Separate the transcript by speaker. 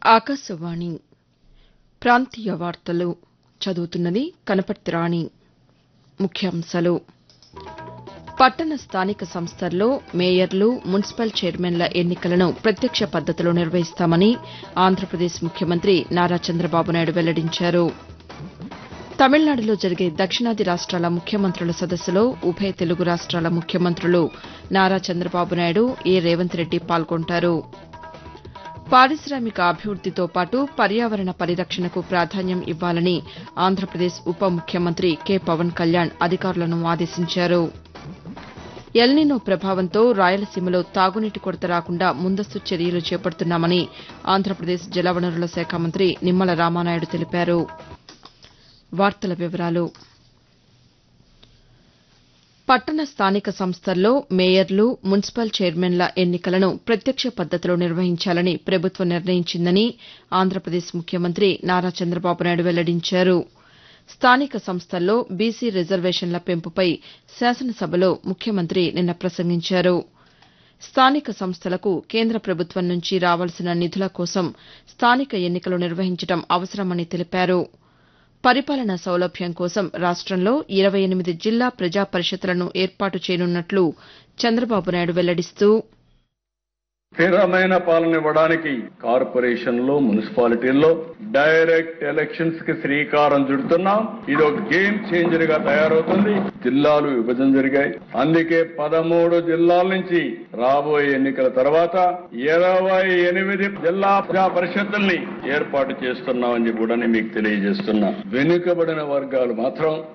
Speaker 1: ఆకాశవాణి ప్రాంతీయ వార్తలు చదువుతున్నది కనపర్తి రాణి ముఖ్యాంశాలు పట్టణ స్థానిక సంస్థల్లో మేయర్లు మున్సిపల్ చైర్మన్ల ఎన్నికలను ప్రత్యక్ష పద్దతిలో నిర్వహిస్తామని ఆంధ్రప్రదేశ్ ముఖ్యమంత్రి నారా చంద్రబాబు నాయుడు వెల్లడించారు తమిళనాడులో జరిగే దక్షిణాది రాష్ట్రాల ముఖ్యమంత్రుల సదస్సులో ఉభయ తెలుగు రాష్ట్రాల ముఖ్యమంత్రులు నారా చంద్రబాబు నాయుడు ఏ రేవంత్ రెడ్డి పాల్గొంటారు పారిశామిక అభివృద్దితో పాటు పర్యావరణ పరిరక్షణకు ప్రాధాన్యం ఇవ్వాలని ఆంధ్రప్రదేశ్ ఉప ముఖ్యమంత్రి కె పవన్ కళ్యాణ్ అధికారులను ఆదేశించారు ఎల్నినో ప్రభావంతో రాయలసీమలో తాగునీటి కొరత రాకుండా ముందస్తు చర్యలు చేపడుతున్నామని ఆంధ్రప్రదేశ్ జలవనరుల శాఖ మంత్రి నిమ్మల రామానాయుడు తెలిపారు పట్టణ స్థానిక సంస్థల్లో మేయర్లు మున్సిపల్ చైర్మన్ల ఎన్నికలను ప్రత్యక్ష పద్దతిలో నిర్వహించాలని ప్రభుత్వం నిర్ణయించిందని ఆంధ్రప్రదేశ్ ముఖ్యమంత్రి నారా చంద్రబాబు నాయుడు వెల్లడించారు స్థానిక సంస్థల్లో బీసీ రిజర్వేషన్ల పెంపుపై శాసనసభలో ముఖ్యమంత్రి నిన్న ప్రసంగించారు స్థానిక సంస్థలకు కేంద్ర ప్రభుత్వం నుంచి రావాల్సిన నిధుల కోసం స్థానిక ఎన్నికలు నిర్వహించడం అవసరమని తెలిపారు పరిపాలనా సౌలభ్యం కోసం రాష్టంలో ఇరవై ఎనిమిది జిల్లా ప్రజా పరిషత్లను ఏర్పాటు చేయనున్నట్లు చంద్రబాబు నాయుడు వెల్లడిస్తూ
Speaker 2: స్థిరమైన పాలన ఇవ్వడానికి కార్పొరేషన్లో మున్సిపాలిటీల్లో డైరెక్ట్ ఎలక్షన్స్ కి శ్రీకారం చుడుతున్నాం ఇది ఒక గేమ్ చేంజర్ గా తయారవుతుంది జిల్లాలు విభజన జరిగాయి అందుకే పదమూడు జిల్లాల నుంచి రాబోయే ఎన్నికల తర్వాత ఇరవై ఎనిమిది జిల్లా ప్రజా పరిషత్తుల్ని ఏర్పాటు చేస్తున్నామని కూడా నేను మీకు తెలియజేస్తున్నా వెనుకబడిన వర్గాలు మాత్రం